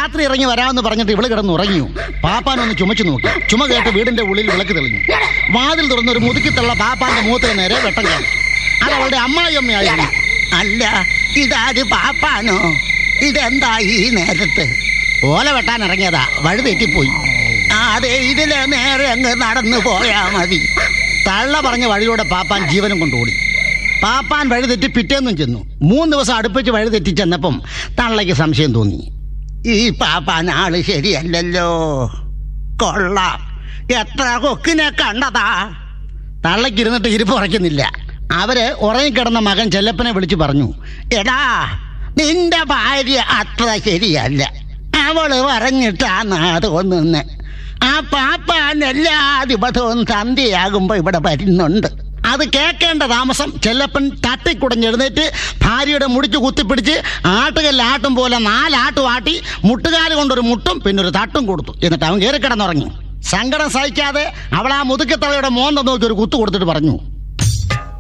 രാത്രി ഇറങ്ങി വരാമെന്ന് പറഞ്ഞിട്ട് ഇവള് കിടന്ന് ഉറങ്ങിയോ പാപ്പാൻ ഒന്ന് ചുമച്ചു നോക്കി ചുമ കേട്ട് വീടിന്റെ ഉള്ളിൽ വിളക്ക് തെളിഞ്ഞു വാതിൽ തുറന്ന് ഒരു മുതുക്കിത്തുള്ള പാപ്പാന്റെ മൂത്തിന് നേരെ വെട്ടം കാണും അത് അവളുടെ അമ്മായിയമ്മയായിരുന്നു അല്ല ഇതാര് പാപ്പാനോ ഇതെന്താ ഈ നേരത്ത് ഓല വെട്ടാൻ ഇറങ്ങിയതാ വഴി തെറ്റിപ്പോയി ആ, അതെ ഇതിലെ നേരെ അങ്ങ് നടന്നു പോയാ മതി തള്ള പറഞ്ഞ വഴിയിലൂടെ പാപ്പാൻ ജീവനും കൊണ്ടോടി പാപ്പാൻ വഴി തെറ്റി പിറ്റേന്നും ചെന്നു മൂന്ന് ദിവസം അടുപ്പിച്ച് വഴി തെറ്റി ചെന്നപ്പം തള്ളയ്ക്ക് സംശയം തോന്നി ഈ പാപ്പാൻ ആള് ശരിയല്ലല്ലോ കൊള്ളാം എത്ര കൊക്കിനെ കണ്ടതാ തള്ളയ്ക്ക് ഇരുന്നിട്ട് ഇരിപ്പ് ഉറയ്ക്കുന്നില്ല അവര് ഉറങ്ങിക്കിടന്ന മകൻ ചെല്ലപ്പനെ വിളിച്ചു പറഞ്ഞു എടാ നിന്റെ ഭാര്യ അത്ര ശരിയല്ല അവള് പറഞ്ഞിട്ടാണ് തോന്നുന്നെ ആ പാപ്പാൻ എല്ലാ ദിവസവും സന്ധ്യയാകുമ്പോ ഇവിടെ വരുന്നുണ്ട് അത് കേൾക്കേണ്ട താമസം ചെല്ലപ്പൻ തട്ടിക്കുടഞ്ഞെഴുന്നേറ്റ് ഭാര്യയുടെ മുടിച്ചു കുത്തിപ്പിടിച്ച് ആട്ടുകല്ല് ആട്ടും പോലെ നാലാട്ടും ആട്ടി മുട്ടുകാല് കൊണ്ടൊരു മുട്ടും പിന്നെ ഒരു തട്ടും കൊടുത്തു എന്നിട്ട് അവൻ കയറി കിടന്നുറങ്ങി സങ്കടം സഹിക്കാതെ അവൾ ആ മുതുക്കത്തളയുടെ മോന്ത നോക്കി ഒരു കുത്തു കൊടുത്തിട്ട് പറഞ്ഞു